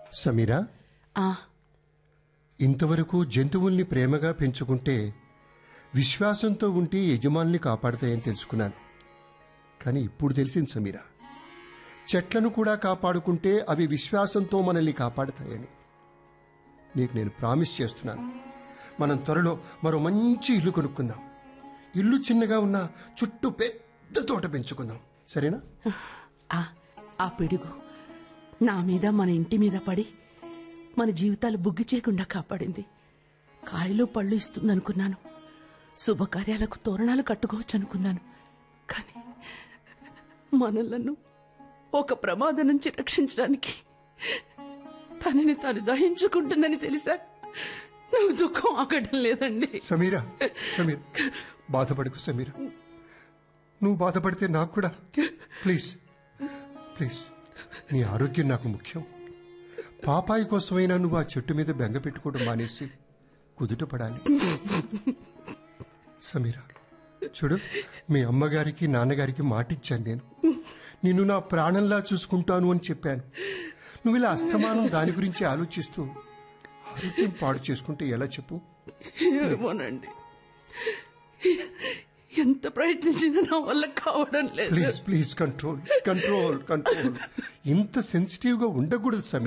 సమీరా ఆ ఇంతవరకు జంతువుల్ని ప్రేమగా పెంచుకుంటే విశ్వాసంతో ఉంటే యజమానుల్ని కాపాడతాయని తెలుసుకున్నాను కానీ ఇప్పుడు తెలిసింది సమీరా చెట్లను కూడా కాపాడుకుంటే అవి విశ్వాసంతో మనల్ని కాపాడతాయని నీకు నేను ప్రామిస్ చేస్తున్నాను మనం త్వరలో మరో మంచి ఇల్లు కొనుక్కుందాం ఇల్లు చిన్నగా ఉన్న చుట్టూ పెద్ద తోట పెంచుకుందాం సరేనా ఆ ఆ పిడుగు నా మీద మన ఇంటి మీద పడి మన జీవితాలు బుగ్గి చేయకుండా కాపాడింది కాయలు పళ్ళు ఇస్తుందనుకున్నాను శుభకార్యాలకు తోరణాలు కట్టుకోవచ్చు అనుకున్నాను కానీ మనలను ఒక ప్రమాదం నుంచి రక్షించడానికి తనని తాను దహించుకుంటుందని తెలిసా నాకు దుఃఖం ఆగడం లేదండి సమీరా సమీర్ బాధపడకు సమీరా నువ్వు బాధపడితే నాకు కూడా ప్లీజ్ ప్లీజ్ నీ ఆరోగ్యం నాకు ముఖ్యం పాపాయి కోసమైనా నువ్వు ఆ చెట్టు మీద బెంగ పెట్టుకోవడం మానేసి కుదుట పడాలి సమీరా చూడు మీ అమ్మగారికి నాన్నగారికి మాటిచ్చాను నేను నిన్ను నా ప్రాణంలా చూసుకుంటాను అని చెప్పాను నువ్వు ఇలా అస్తమానం దాని గురించి ఆలోచిస్తూ ఆరోగ్యం పాడు చేసుకుంటే ఎలా చెప్పు ఏమోనండి ఎంత ప్రయత్నించినా నా వల్ల కావడం లేదు please please control control control ఇంత సెన్సిటివ్ గా ఉండకూడదు సమీర్